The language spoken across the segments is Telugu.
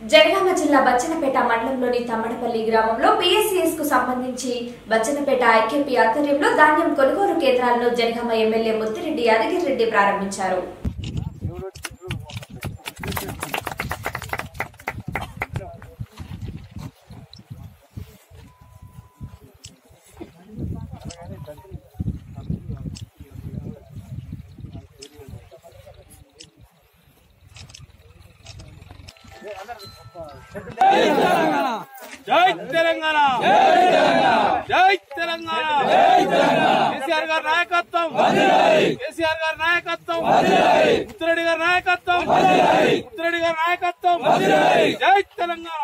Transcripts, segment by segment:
జనగామ జిల్లా బచ్చనపేట మండలంలోని తమ్మడపల్లి గ్రామంలో పిఎస్సిఎస్ కు సంబంధించి బచ్చనపేట ఐకేపీ ఆధ్వర్యంలో ధాన్యం కొనుగోలు కేంద్రాలను జనగామ ఎమ్మెల్యే ముత్తిరెడ్డి యాదగిరిరెడ్డి ప్రారంభించారు జై తెలంగాణ జై తెలంగాణ కేసీఆర్ గారి నాయకత్వం కేసీఆర్ గారి నాయకత్వం ముత్తిరెడ్డి గారి నాయకత్వం ముత్తిరెడ్డి గారి నాయకత్వం జై తెలంగాణ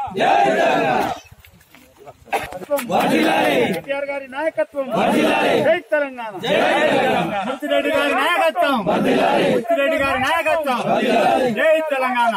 కేటీఆర్ గారి నాయకత్వం జై తెలంగాణ ముత్తిరెడ్డి గారి నాయకత్వం ముత్తిరెడ్డి గారి నాయకత్వం జై తెలంగాణ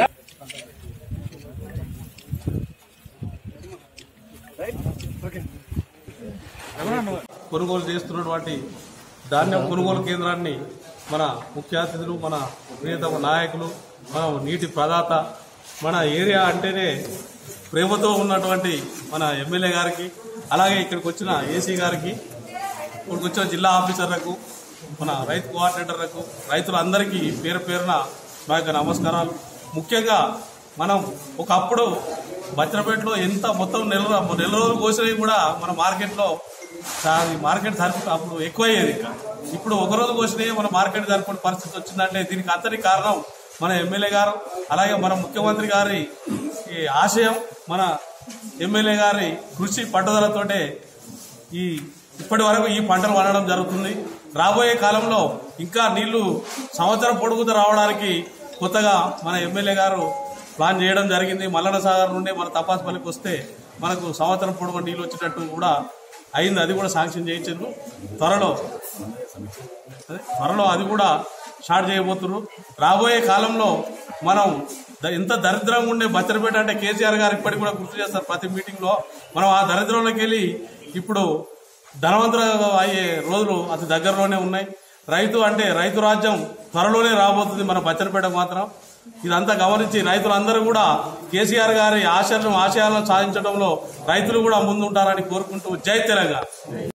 కొనుగోలు చేస్తున్నటువంటి ధాన్యం కొనుగోలు కేంద్రాన్ని మన ముఖ్య అతిథులు మన ప్రియతమ నాయకులు మన నీటి ప్రదాత మన ఏరియా అంటేనే ప్రేమతో ఉన్నటువంటి మన ఎమ్మెల్యే గారికి అలాగే ఇక్కడికి వచ్చిన ఏసీ గారికి ఇక్కడికి వచ్చిన జిల్లా ఆఫీసర్లకు మన రైతు కోఆర్డినేటర్లకు రైతులందరికీ పేరు పేరున నా యొక్క నమస్కారాలు ముఖ్యంగా మనం ఒకప్పుడు బచ్చనపేటలో ఎంత మొత్తం నెల నెల రోజులు కోసినవి కూడా మన మార్కెట్లో అది మార్కెట్ సరుకు అప్పుడు ఎక్కువయ్యేది ఇంకా ఇప్పుడు ఒక రోజు కోసినవి మన మార్కెట్ సరిపడే పరిస్థితి వచ్చిందంటే దీనికి అంతటి కారణం మన ఎమ్మెల్యే గారు అలాగే మన ముఖ్యమంత్రి గారి ఈ ఆశయం మన ఎమ్మెల్యే గారి కృషి పట్టుదలతోటే ఈ ఇప్పటి వరకు ఈ పంటలు పండడం జరుగుతుంది రాబోయే కాలంలో ఇంకా నీళ్లు సంవత్సరం పొడుగుతూ రావడానికి కొత్తగా మన ఎమ్మెల్యే గారు ప్లాన్ చేయడం జరిగింది మల్లన్న సాగర్ నుండి మన తపాసుపల్లికి వస్తే మనకు సంవత్సరం పొడుగు నీళ్ళు వచ్చేటట్టు కూడా అయింది అది కూడా శాంక్షన్ చేయించారు త్వరలో అదే త్వరలో అది కూడా స్టార్ట్ చేయబోతున్నారు రాబోయే కాలంలో మనం ద- ఎంత దరిద్రంగా ఉండే బచ్చరపేట అంటే కేసీఆర్ గారు ఇప్పటికి కూడా గుర్తు చేస్తారు ప్రతి మీటింగ్ లో మనం ఆ దరిద్రంలోకి వెళ్ళి ఇప్పుడు ధనవంతులు అయ్యే రోజులు అతి దగ్గరలోనే ఉన్నాయి రైతు అంటే రైతు రాజ్యం త్వరలోనే రాబోతుంది మన బచ్చరపేట మాత్రం ఇదంతా గమనించి రైతులందరూ కూడా కేసీఆర్ గారి ఆశలను ఆశయాలను సాధించడంలో రైతులు కూడా ముందుంటారని కోరుకుంటూ జై తెలంగాణ